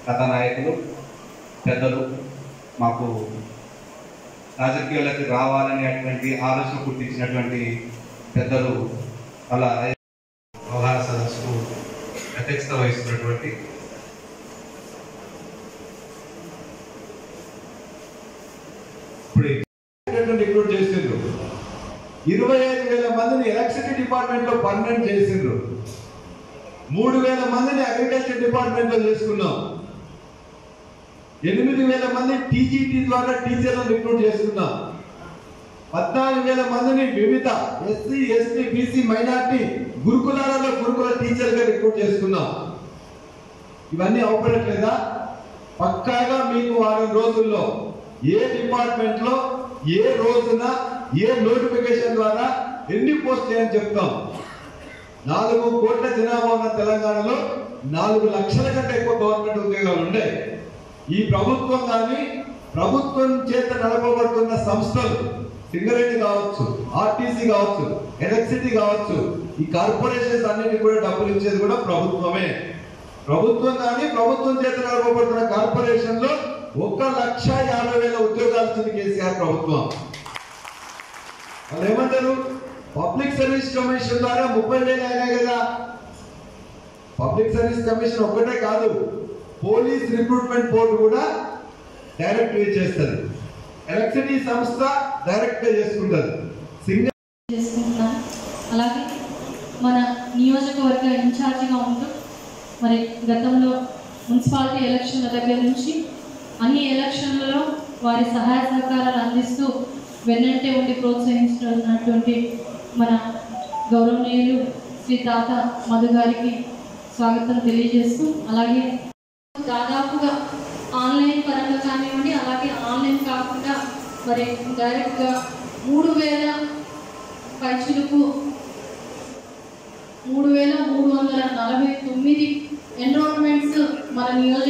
కథానాయకులు పెద్దలు మాకు రాజకీయాలకు రావాలనేటువంటి ఆలోచన పుట్టించినటువంటి పెద్దలు అలా అవగాహన సదస్సుకు అధ్యక్షత వహిస్తున్నటువంటి ఇప్పుడు రిక్రూట్ చేసిండ్రు ఇరవై ఐదు వేల మందిని ఎలక్ట్రిసిటీ డిపార్ట్మెంట్ లో పర్మనెంట్ చేసిండ్రు మూడు వేల మందిని అగ్రికల్చర్ డిపార్ట్మెంట్ లో చేసుకున్నాం ఎనిమిది వేల మంది టీజీటీ ద్వారా టీచర్లను రిక్రూట్ చేసుకున్నాం పద్నాలుగు వేల మందిని వివిధ ఎస్సీ ఎస్టీ బీసీ మైనార్టీ గురుకులాలలో గురుకుల టీచర్గా రిక్రూట్ చేసుకున్నాం ఇవన్నీ అవపడట్లేదా పక్కాగా మీకు వారం రోజుల్లో ఏ డిపార్ట్మెంట్ లో ఏ రోజున ఏ నోటిఫికేషన్ ద్వారా ఎన్ని పోస్ట్ అని చెప్తాం నాలుగు కోట్ల జనాభా ఉన్న తెలంగాణలో నాలుగు లక్షల కంటే ఎక్కువ గవర్నమెంట్ ఉద్యోగాలు ఉన్నాయి ఈ ప్రభుత్వం కానీ ప్రభుత్వం చేత నడపబడుతున్న సంస్థలు సింగరేణి కావచ్చు ఆర్టీసీ కావచ్చు ఎలక్ట్రిసిటీ కావచ్చు ఈ కార్పొరేషన్స్ అన్నిటి కూడా డబ్బులు ఇచ్చేది కూడా ప్రభుత్వమే ప్రభుత్వం కానీ ప్రభుత్వం చేత నడపబడుతున్న కార్పొరేషన్ లో ఒక లక్ష యాభై వేల ఉద్యోగాలు ఇచ్చింది కేసీఆర్ ప్రభుత్వం వాళ్ళు ఏమంటారు పబ్లిక్ సర్వీస్ కమిషన్ ద్వారా ముప్పై వేలు అయినాయి కదా పబ్లిక్ సర్వీస్ కమిషన్ ఒక్కటే కాదు పోలీస్ రిక్రూట్మెంట్ బోర్డు కూడా డైరెక్ట్ చేస్తుంది ఎలక్ట్రిసిటీ సంస్థ డైరెక్ట్ గా చేసుకుంటుంది సింగల్ చేసుకుంటున్నాను అలాగే మన నియోజకవర్గ ఇన్ఛార్జిగా ఉంటూ మరి గతంలో మున్సిపాలిటీ ఎలక్షన్ల దగ్గర నుంచి అన్ని ఎలక్షన్లలో వారి సహాయ సహకారాలు అందిస్తూ వెన్నంటే ఉండి ప్రోత్సహిస్తున్నటువంటి మన గౌరవనీయులు శ్రీ తాత మధు గారికి స్వాగతం తెలియజేస్తూ అలాగే దాదాపుగా ఆన్లైన్ పరంగా కానివ్వండి అలాగే ఆన్లైన్ కాకుండా మరి డైరెక్ట్గా మూడు వేల పైచులకు మూడు వేల మూడు వందల నలభై తొమ్మిది ఎన్రోల్మెంట్స్ మన నియోజక